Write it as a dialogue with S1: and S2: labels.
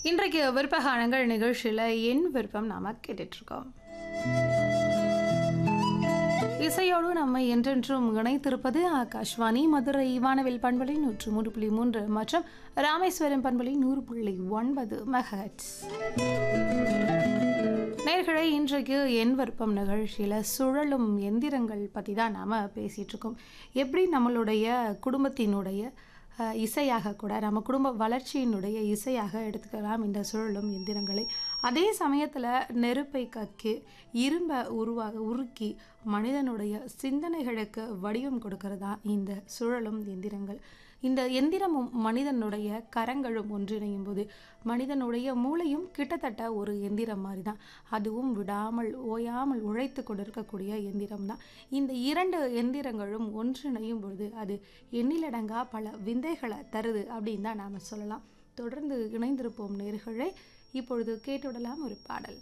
S1: இன்றைக்கு விருப்பகானங்கள் நிகழ்ச்சியில் என் விருப்பம் நாம் கேட்டுட்ருக்கோம் இசையோடு நம்ம என்றென்றும் இணைத்திருப்பது ஆகாஷ்வாணி மதுரை வானவில் பண்பலை நூற்று மூன்று புள்ளி மூன்று மற்றும் ராமேஸ்வரம் பண்பலை நூறு புள்ளி ஒன்பது மெகட்ஸ் நேர்களை இன்றைக்கு என் விருப்பம் நிகழ்ச்சியில் சுழலும் எந்திரங்கள் பற்றி தான் நாம் பேசிகிட்டு இருக்கோம் எப்படி நம்மளுடைய குடும்பத்தினுடைய அஹ், இசையாக கூட நம்ம குடும்ப வளர்ச்சியினுடைய இசையாக எடுத்துக்கலாம் இந்த சுழலும் எந்திரங்களை அதே சமயத்தில் நெருப்பை கக்கி இரும்பை உருவாக உருக்கி மனிதனுடைய சிந்தனைகளுக்கு வடிவம் கொடுக்கறது தான் இந்த சுழலும் எந்திரங்கள் இந்த எந்திரமும் மனிதனுடைய கரங்களும் ஒன்றிணையும் போது மனிதனுடைய மூளையும் கிட்டத்தட்ட ஒரு எந்திரம் மாதிரி தான் அதுவும் விடாமல் ஓயாமல் உழைத்து கொண்டிருக்கக்கூடிய எந்திரம் தான் இந்த இரண்டு எந்திரங்களும் ஒன்றிணையும் பொழுது அது எண்ணிலடங்கா பல விந்தைகளை தருது அப்படின்னு தான் நாம் சொல்லலாம் தொடர்ந்து இணைந்திருப்போம் நேர்களே இப்பொழுது கேட்டுவிடலாம் ஒரு பாடல்